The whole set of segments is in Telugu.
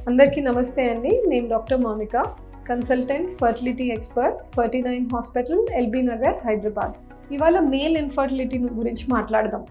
అందరికీ నమస్తే అండి నేను doctor Mounika consultant fertility expert ferty nine hospital LB Nagar Hyderabad ఇవాళ మేల్ ఇన్ఫర్టిలిటీ గురించి మాట్లాడదాం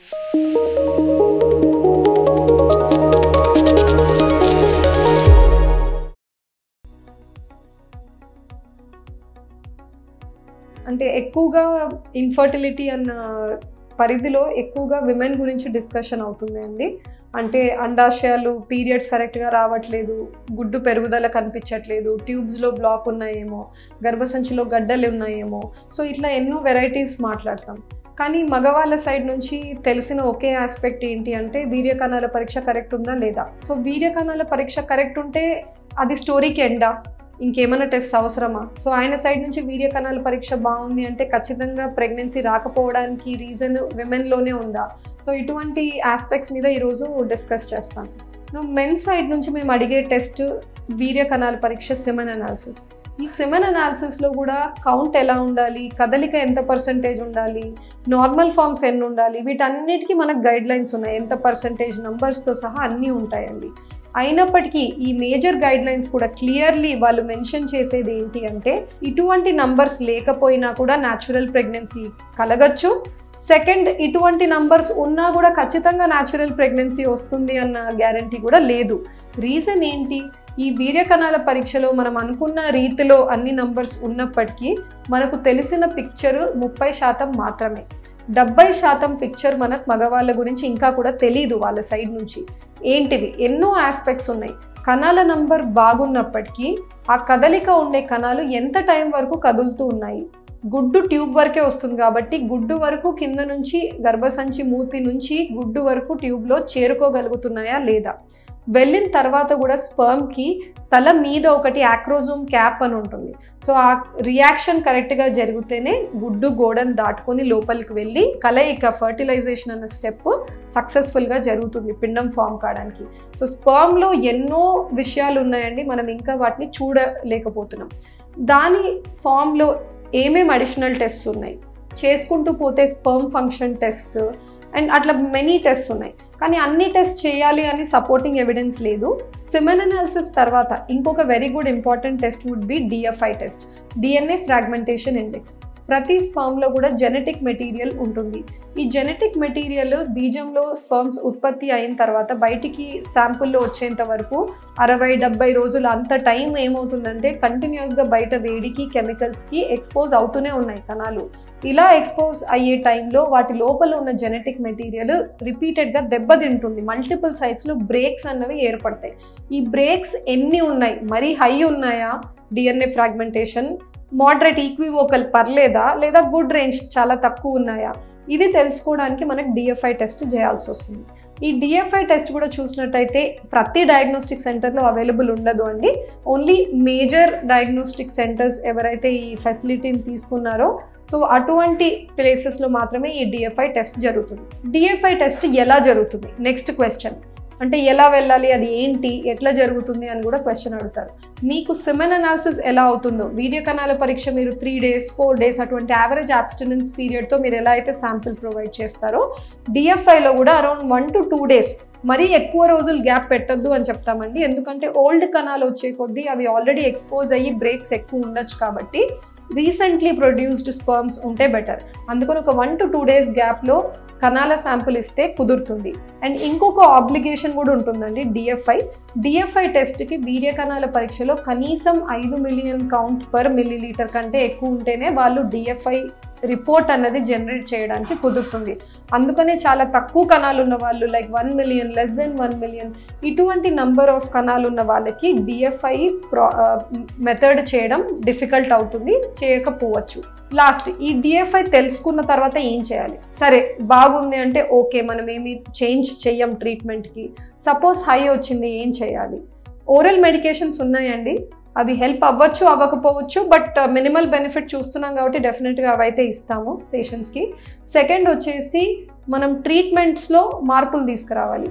అంటే ఎక్కువగా ఇన్ఫర్టిలిటీ అన్న పరిధిలో ఎక్కువగా విమెన్ గురించి డిస్కషన్ అవుతుంది అండి అంటే అండాశయాలు పీరియడ్స్ కరెక్ట్గా రావట్లేదు గుడ్డు పెరుగుదల కనిపించట్లేదు ట్యూబ్స్లో బ్లాక్ ఉన్నాయేమో గర్భసంచిలో గడ్డలు ఉన్నాయేమో సో ఇట్లా ఎన్నో వెరైటీస్ మాట్లాడతాం కానీ మగవాళ్ళ సైడ్ నుంచి తెలిసిన ఒకే ఆస్పెక్ట్ ఏంటి అంటే వీర్యకణాల పరీక్ష కరెక్ట్ ఉందా లేదా సో వీర్యకణాల పరీక్ష కరెక్ట్ ఉంటే అది స్టోరీకి ఎండా ఇంకేమైనా టెస్ట్ అవసరమా సో ఆయన సైడ్ నుంచి వీర్యకణాల పరీక్ష బాగుంది అంటే ఖచ్చితంగా ప్రెగ్నెన్సీ రాకపోవడానికి రీజన్ విమెన్లోనే ఉందా సో ఇటువంటి ఆస్పెక్ట్స్ మీద ఈరోజు డిస్కస్ చేస్తాం మెన్ సైడ్ నుంచి మేము అడిగే టెస్ట్ వీర్యకణాల పరీక్ష సిమెన్ అనాలిసిస్ ఈ సిమెన్ అనాలిసిస్లో కూడా కౌంట్ ఎలా ఉండాలి కదలిక ఎంత పర్సంటేజ్ ఉండాలి నార్మల్ ఫామ్స్ ఎన్ని ఉండాలి వీటన్నిటికీ మనకు గైడ్ లైన్స్ ఉన్నాయి ఎంత పర్సంటేజ్ నంబర్స్తో సహా అన్నీ ఉంటాయండి అయినప్పటికీ ఈ మేజర్ గైడ్ లైన్స్ కూడా క్లియర్లీ వాళ్ళు మెన్షన్ చేసేది ఏంటి అంటే ఇటువంటి నంబర్స్ లేకపోయినా కూడా న్యాచురల్ ప్రెగ్నెన్సీ కలగచ్చు సెకండ్ ఇటువంటి నంబర్స్ ఉన్నా కూడా ఖచ్చితంగా న్యాచురల్ ప్రెగ్నెన్సీ వస్తుంది అన్న గ్యారంటీ కూడా లేదు రీజన్ ఏంటి ఈ వీర్యకణాల పరీక్షలో మనం అనుకున్న రీతిలో అన్ని నంబర్స్ ఉన్నప్పటికీ మనకు తెలిసిన పిక్చర్ ముప్పై శాతం మాత్రమే డెబ్బై శాతం పిక్చర్ మనకు మగవాళ్ళ గురించి ఇంకా కూడా తెలియదు వాళ్ళ సైడ్ నుంచి ఏంటివి ఎన్నో ఆస్పెక్ట్స్ ఉన్నాయి కణాల నంబర్ బాగున్నప్పటికీ ఆ కదలిక ఉండే కణాలు ఎంత టైం వరకు కదులుతూ ఉన్నాయి గుడ్డు ట్యూబ్ వరకే వస్తుంది కాబట్టి గుడ్డు వరకు కింద నుంచి గర్భసంచి మూతి నుంచి గుడ్డు వరకు ట్యూబ్లో చేరుకోగలుగుతున్నాయా లేదా వెళ్ళిన తర్వాత కూడా స్పర్మ్కి తల మీద ఒకటి యాక్రోజోమ్ క్యాప్ అని ఉంటుంది సో ఆ రియాక్షన్ కరెక్ట్గా జరిగితేనే గుడ్డు గోడను దాటుకొని లోపలికి వెళ్ళి కలయిక ఫర్టిలైజేషన్ అన్న స్టెప్ సక్సెస్ఫుల్గా జరుగుతుంది పిండం ఫామ్ కావడానికి సో స్పర్మ్లో ఎన్నో విషయాలు ఉన్నాయండి మనం ఇంకా వాటిని చూడలేకపోతున్నాం దాని ఫామ్లో ఏమేమి అడిషనల్ టెస్ట్స్ ఉన్నాయి చేసుకుంటూ పోతే స్పర్మ్ ఫంక్షన్ టెస్ట్ అండ్ అట్లా మెనీ టెస్ట్ ఉన్నాయి కానీ అన్ని టెస్ట్ చేయాలి అని సపోర్టింగ్ ఎవిడెన్స్ లేదు సిమెన్ అనాలిసిస్ తర్వాత ఇంకొక very good important test would be DFI test DNA fragmentation index ప్రతి స్పర్మ్లో కూడా జెనెటిక్ మెటీరియల్ ఉంటుంది ఈ జెనెటిక్ మెటీరియల్ బీజంలో స్పర్మ్స్ ఉత్పత్తి అయిన తర్వాత బయటికి శాంపుల్లో వచ్చేంత వరకు అరవై డెబ్బై రోజులు అంత టైం ఏమవుతుందంటే కంటిన్యూస్గా బయట వేడికి కెమికల్స్కి ఎక్స్పోజ్ అవుతూనే ఉన్నాయి కణాలు ఇలా ఎక్స్పోజ్ అయ్యే టైంలో వాటి లోపల ఉన్న జెనెటిక్ మెటీరియల్ రిపీటెడ్గా దెబ్బతింటుంది మల్టిపుల్ సైట్స్లో బ్రేక్స్ అన్నవి ఏర్పడతాయి ఈ బ్రేక్స్ ఎన్ని ఉన్నాయి మరీ హై ఉన్నాయా డిఎన్ఏ ఫ్రాగ్మెంటేషన్ మోడరేట్ ఈక్వివోకల్ పర్లేదా లేదా గుడ్ రేంజ్ చాలా తక్కువ ఉన్నాయా ఇది తెలుసుకోవడానికి మనకు డిఎఫ్ఐ టెస్ట్ చేయాల్సి వస్తుంది ఈ డిఎఫ్ఐ టెస్ట్ కూడా చూసినట్టయితే ప్రతి డయాగ్నోస్టిక్ సెంటర్లో అవైలబుల్ ఉండదు అండి ఓన్లీ మేజర్ డయాగ్నోస్టిక్ సెంటర్స్ ఎవరైతే ఈ ఫెసిలిటీని తీసుకున్నారో సో అటువంటి ప్లేసెస్లో మాత్రమే ఈ డిఎఫ్ఐ టెస్ట్ జరుగుతుంది డిఎఫ్ఐ టెస్ట్ ఎలా జరుగుతుంది నెక్స్ట్ క్వశ్చన్ అంటే ఎలా వెళ్ళాలి అది ఏంటి ఎట్లా జరుగుతుంది అని కూడా క్వశ్చన్ అడుగుతారు మీకు సిమెన్ అనాలిసిస్ ఎలా అవుతుందో వీర్య కణాల పరీక్ష మీరు త్రీ డేస్ ఫోర్ డేస్ అటువంటి యావరేజ్ అబ్స్టినెన్స్ పీరియడ్తో మీరు ఎలా అయితే శాంపిల్ ప్రొవైడ్ చేస్తారో డిఎఫ్ఐలో కూడా around one to two days మరీ ఎక్కువ రోజులు గ్యాప్ పెట్టొద్దు అని చెప్తామండి ఎందుకంటే ఓల్డ్ కణాలు వచ్చే కొద్దీ అవి ఆల్రెడీ ఎక్స్పోజ్ అయ్యి బ్రేక్స్ ఎక్కువ ఉండొచ్చు కాబట్టి రీసెంట్లీ ప్రొడ్యూస్డ్ స్పర్మ్స్ ఉంటే బెటర్ అందుకని ఒక వన్ టు టూ డేస్ గ్యాప్లో కణాల శాంపుల్ ఇస్తే కుదురుతుంది అండ్ ఇంకొక ఆబ్లిగేషన్ కూడా ఉంటుందండి డిఎఫ్ఐ డిఎఫ్ఐ టెస్ట్కి వీర్య కణాల పరీక్షలో కనీసం ఐదు million count per millilitre కంటే ఎక్కువ ఉంటేనే వాళ్ళు డిఎఫ్ఐ రిపోర్ట్ అన్నది జనరేట్ చేయడానికి కుదురుతుంది అందుకనే చాలా తక్కువ కణాలు ఉన్న వాళ్ళు like one million less than one million ఇటువంటి నంబర్ ఆఫ్ కణాలు ఉన్న వాళ్ళకి డిఎఫ్ఐ ప్రా మెథడ్ చేయడం డిఫికల్ట్ అవుతుంది చేయకపోవచ్చు లాస్ట్ ఈ డిఎఫ్ఐ తెలుసుకున్న తర్వాత ఏం చేయాలి సరే బాగుంది అంటే ఓకే మనం ఏమి చేంజ్ చెయ్యం ట్రీట్మెంట్కి సపోజ్ హై వచ్చింది ఏం చేయాలి ఓరల్ మెడికేషన్స్ ఉన్నాయండి అవి హెల్ప్ అవ్వచ్చు అవ్వకపోవచ్చు బట్ మినిమల్ బెనిఫిట్ చూస్తున్నాం కాబట్టి డెఫినెట్గా అవైతే ఇస్తాము పేషెంట్స్కి సెకండ్ వచ్చేసి మనం ట్రీట్మెంట్స్లో మార్పులు తీసుకురావాలి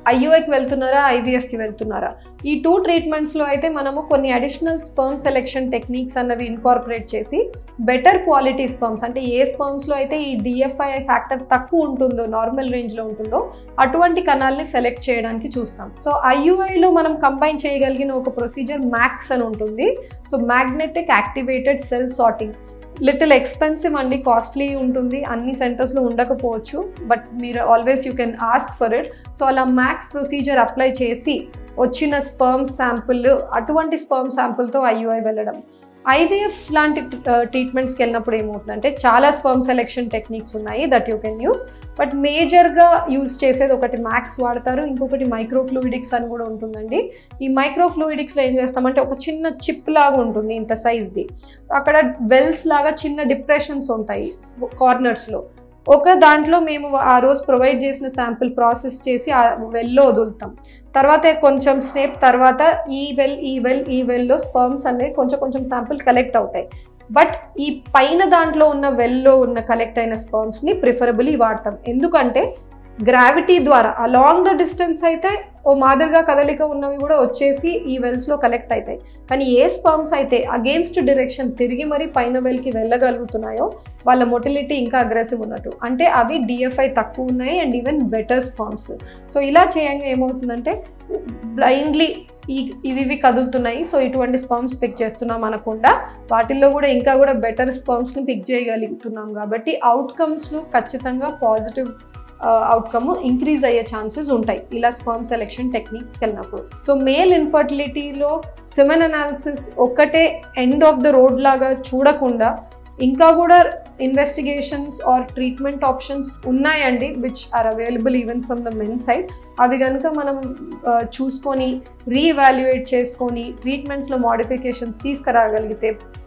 ఐయుఐకి వెళ్తున్నారా ఐవీఎఫ్కి వెళ్తున్నారా ఈ టూ ట్రీట్మెంట్స్లో అయితే మనము కొన్ని అడిషనల్ స్పర్మ్ సెలెక్షన్ టెక్నిక్స్ అన్నవి ఇన్కార్పొరేట్ చేసి బెటర్ క్వాలిటీ స్పర్మ్స్ అంటే ఏ స్పర్మ్స్లో అయితే ఈ డిఎఫ్ఐ ఫ్యాక్టర్ తక్కువ ఉంటుందో నార్మల్ రేంజ్లో ఉంటుందో అటువంటి కణాలని సెలెక్ట్ చేయడానికి చూస్తాం సో ఐయుఐలో మనం కంబైన్ చేయగలిగిన ఒక ప్రొసీజర్ మ్యాక్స్ అని ఉంటుంది so magnetic activated cell sorting little expensive అండి కాస్ట్లీ ఉంటుంది అన్ని సెంటర్స్లో ఉండకపోవచ్చు బట్ మీరు always you can ask for it so అలా మ్యాక్స్ ప్రొసీజర్ అప్లై చేసి వచ్చిన స్పర్మ్ శాంపుల్ అటువంటి స్పర్మ్ శాంపుల్తో ఐయుఐ వెళ్ళడం ఐవీఎఫ్ లాంటి ట్రీట్మెంట్స్కి వెళ్ళినప్పుడు ఏమవుతుందంటే చాలా స్పర్మ్ సెలెక్షన్ టెక్నిక్స్ ఉన్నాయి that you can use but మేజర్గా యూజ్ చేసేది ఒకటి మ్యాక్స్ వాడతారు ఇంకొకటి మైక్రోఫ్లూయిడిక్స్ అని కూడా ఉంటుందండి ఈ మైక్రోఫ్లూయిడిక్స్లో ఏం చేస్తామంటే ఒక చిన్న చిప్ లాగా ఉంటుంది ఇంత సైజ్ది అక్కడ వెల్స్ లాగా చిన్న డిప్రెషన్స్ ఉంటాయి కార్నర్స్లో ఒక దాంట్లో మేము ఆ రోజు ప్రొవైడ్ చేసిన శాంపిల్ ప్రాసెస్ చేసి ఆ వెల్లో వదులుతాం తర్వాత కొంచెం సేపు తర్వాత ఈ వెల్ ఈ వెల్ ఈ వెల్లో స్పర్మ్స్ అనేవి కొంచెం కొంచెం శాంపిల్ కలెక్ట్ అవుతాయి బట్ ఈ పైన దాంట్లో ఉన్న వెల్లో ఉన్న కలెక్ట్ అయిన స్పర్మ్స్ని ప్రిఫరబుల్లీ వాడతాం ఎందుకంటే గ్రావిటీ ద్వారా అలాంగ్ ద డిస్టెన్స్ అయితే ఓ మాదిరిగా కదలిక ఉన్నవి కూడా వచ్చేసి ఈ వెల్స్లో కలెక్ట్ అవుతాయి కానీ ఏ స్పర్మ్స్ అయితే అగేన్స్ట్ డైరెక్షన్ తిరిగి మరి పైన వెల్కి వెళ్ళగలుగుతున్నాయో వాళ్ళ మొటిలిటీ ఇంకా అగ్రెసివ్ ఉన్నట్టు అంటే అవి డిఎఫ్ఐ తక్కువ ఉన్నాయి and even better sperms so ఇలా చేయంగా ఏమవుతుందంటే బ్లైండ్లీ ఈ ఇవి ఇవి కదులుతున్నాయి సో ఇటువంటి స్పర్మ్స్ పిక్ చేస్తున్నాం అనకుండా వాటిల్లో కూడా ఇంకా కూడా బెటర్ స్పర్మ్స్ని పిక్ చేయగలుగుతున్నాం కాబట్టి అవుట్కమ్స్ను ఖచ్చితంగా పాజిటివ్ అవుట్కమ్ ఇంక్రీజ్ అయ్యే ఛాన్సెస్ ఉంటాయి ఇలా స్పర్మ్ సెలెక్షన్ టెక్నిక్స్కి వెళ్ళినప్పుడు సో మేల్ ఇన్ఫర్టిలిటీలో సిమెన్ అనాలిసిస్ ఒక్కటే ఎండ్ ఆఫ్ ద రోడ్ లాగా చూడకుండా ఇంకా కూడా ఇన్వెస్టిగేషన్స్ ఆర్ ట్రీట్మెంట్ ఆప్షన్స్ ఉన్నాయండి which are available even from the men side అవి కనుక మనం చూసుకొని రీవాల్యుయేట్ చేసుకొని ట్రీట్మెంట్స్లో మోడిఫికేషన్స్ తీసుకురాగలిగితే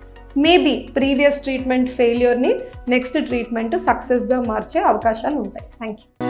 మేబీ ప్రీవియస్ ట్రీట్మెంట్ ఫెయిల్యూర్ని నెక్స్ట్ ట్రీట్మెంట్ సక్సెస్గా మార్చే అవకాశాలు ఉంటాయి థ్యాంక్ యూ